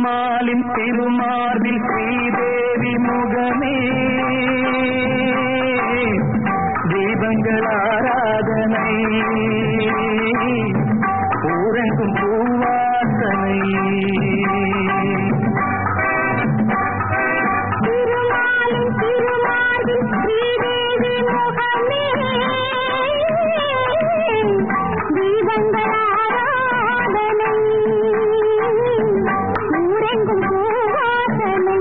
திருமாலின் திருமார்பில் ஸ்ரீதேவி முகமே தீபங்கள் ஆராதனை ஊரெங்கும் பூவாசனை திருமாலின் திருமார்பில் ஸ்ரீதேவி முகமே தீபங்கள் ஆராதனை ஊரெங்கும் பூவாசனை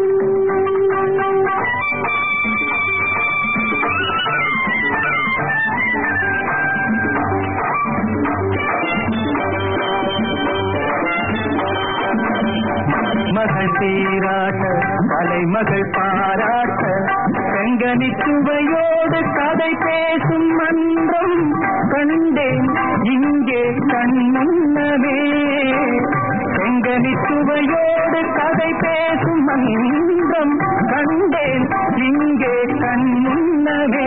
மகள் சீராட்ட தலைமகள் பாராட்ட செங்கனி சுவையோடு கதை பேசும் மன்றம் கண்டேன் இங்கே கண்முன்னமே செங்கனி சுவையோடு கதை பேசும் மன்றம் கண்டேன் இங்கே கண்முன்னமே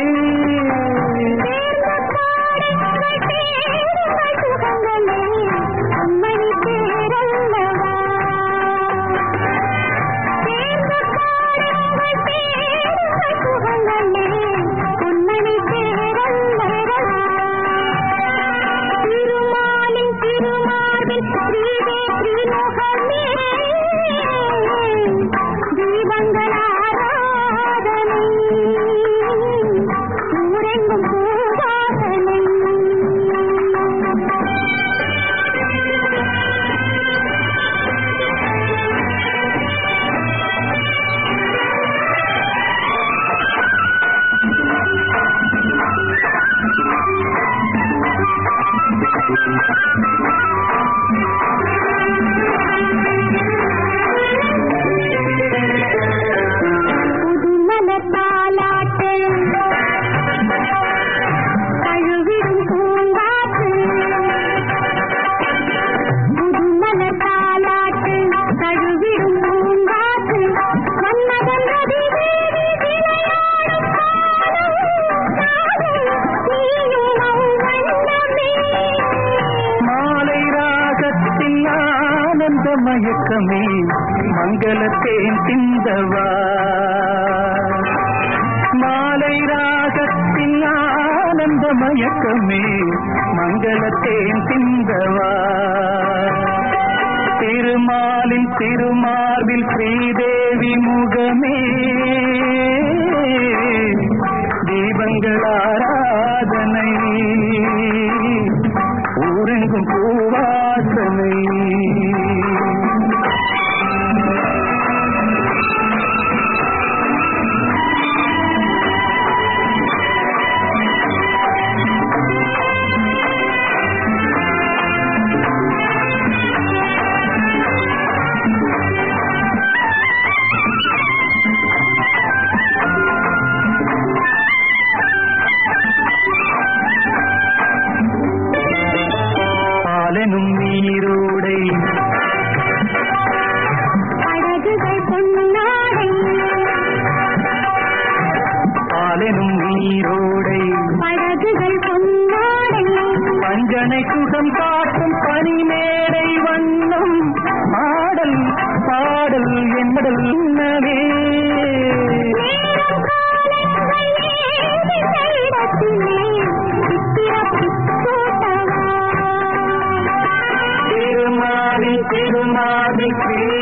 அம்மணி பேரல்லவா பொன்மணி பேரல்லவா திருமாலின் திருமார்பில் ஸ்ரீதேவி முகமே தீபங்கள் ஆராதனை ஊரெங்கும் பூவாசனை புதுமலர் தாலாட்டு தழுவிடும் பூங்காற்று புதுமலர் தாலாட்டு தழுவிடும் பூங்காற்று மன்மதன் ரதி தேடி விளையாடும் காலம் நீயும் அவ்வண்ணமே மாலை ராகத்தின் ஆனந்த மயக்கமே மங்களத்தேன் சிந்தவா மாலை ராகத்தின் ஆனந்த மயக்கமே மங்களத்தேன் சிந்தவா திருமாலின் திருமார்பில் ஸ்ரீதேவி முகமே தீபங்கள் ஆராதனை ஊரெங்கும் பூவாசனை பாலனும் நீரோடை அழகுகள் பொன்னாடை பாலனும் நீரோடை படகுகள் பொன்னாடை பஞ்சனை சுகம் காட்டும் பனிமேடை வண்ணம் பாடல் பாடல் என்படல் உண்ணவே நேரம் காலங்கள் ஏது சைடத்திலே சித்திரப்புத் தோட்டவா திருமாலி திருமாலி ஸ்ரீ